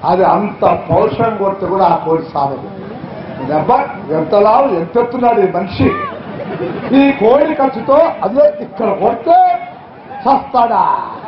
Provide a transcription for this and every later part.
అది అంత పౌరుషం కొడితే కూడా ఆ కోడి సాగదు దెబ్బ ఎంత లావు ఎంత ఎత్తున్నాడు ఈ మనిషి ఈ కోడి ఖర్చుతో అదే ఇక్కడ కొడితే చస్తాడా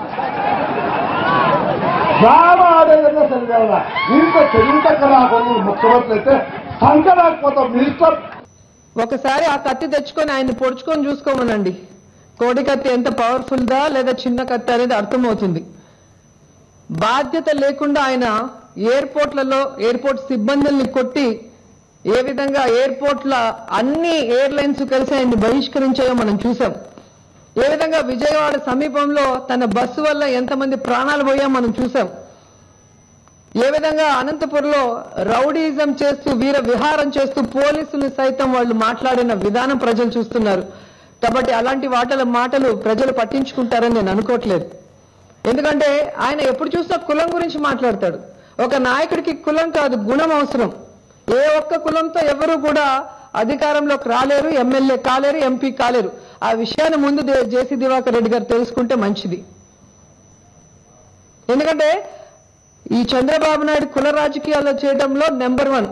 డ్రామా ఆడేదన్నా సరిగా ఇంత తెలివితక్క రాకుండా ముఖ్యమంత్రి అయితే సంకరాకపోతాం మినిస్టర్ ఒకసారి ఆ కత్తి తెచ్చుకొని ఆయన్ని పొడుచుకొని చూసుకోమనండి కోడి కత్తి ఎంత పవర్ఫుల్ దా లేదా చిన్న కత్తి అనేది అర్థమవుతుంది బాధ్యత లేకుండా ఆయన ఎయిర్పోర్ట్లలో ఎయిర్పోర్ట్ సిబ్బందుల్ని కొట్టి ఏ విధంగా ఎయిర్పోర్ట్ల అన్ని ఎయిర్లైన్స్ కలిసి ఆయన్ని బహిష్కరించాయో మనం చూసాం ఏ విధంగా విజయవాడ సమీపంలో తన బస్సు వల్ల ఎంతమంది ప్రాణాలు పోయా మనం చూసాం ఏ విధంగా అనంతపురంలో రౌడీజం చేస్తూ వీర విహారం చేస్తూ పోలీసులు సైతం వాళ్ళు మాట్లాడిన విధానం ప్రజలు చూస్తున్నారు కాబట్టి అలాంటి వాటల మాటలు ప్రజలు పట్టించుకుంటారని నేను అనుకోవట్లేదు ఎందుకంటే ఆయన ఎప్పుడు చూసినా కులం గురించి మాట్లాడతాడు ఒక నాయకుడికి కులం కాదు గుణం అవసరం ఏ ఒక్క కులంతో ఎవరు కూడా అధికారంలోకి రాలేరు ఎమ్మెల్యే కాలేరు ఎంపీ కాలేరు ఆ విషయాన్ని ముందు దే- జేసీ దివాకర్ రెడ్డి గారు తెలుసుకుంటే మంచిది ఎందుకంటే ఈ చంద్రబాబు నాయుడు కుల రాజకీయాల్లో చేయడంలో నెంబర్ వన్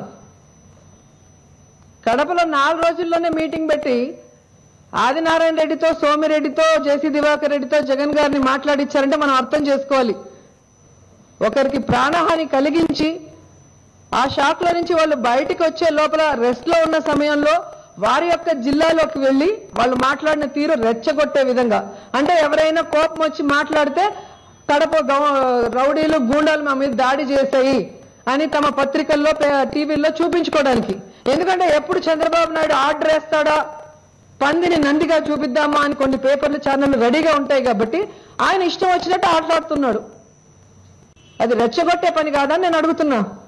కడపలో నాలుగు రోజుల్లోనే మీటింగ్ పెట్టి ఆదినారాయణ రెడ్డితో సోమిరెడ్డితో జేసీ దివాకర్ రెడ్డితో జగన్ గారిని మాట్లాడించారంటే మనం అర్థం చేసుకోవాలి ఒకరికి ప్రాణహాని కలిగించి ఆ షాక్ లో నుంచి వాళ్ళు బయటికి వచ్చే లోపల రెస్ట్ లో ఉన్న సమయంలో వారి యొక్క జిల్లాలోకి వెళ్లి వాళ్ళు మాట్లాడిన తీరు రెచ్చగొట్టే విధంగా అంటే ఎవరైనా కోపం వచ్చి మాట్లాడితే కడప గవ- రౌడీలు గూండాలు మా మీద దాడి చేశాయి అని తమ పత్రికల్లో పే- టీవీల్లో చూపించుకోవడానికి ఎందుకంటే ఎప్పుడు చంద్రబాబు నాయుడు ఆర్డర్ వేస్తాడా పందిని నందిగా చూపిద్దామా అని కొన్ని పేపర్లు ఛానళ్లు రెడీగా ఉంటాయి కాబట్టి ఆయన ఇష్టం వచ్చినట్టు ఆటలాడుతున్నాడు అది రెచ్చగొట్టే పని కాదని నేను అడుగుతున్నా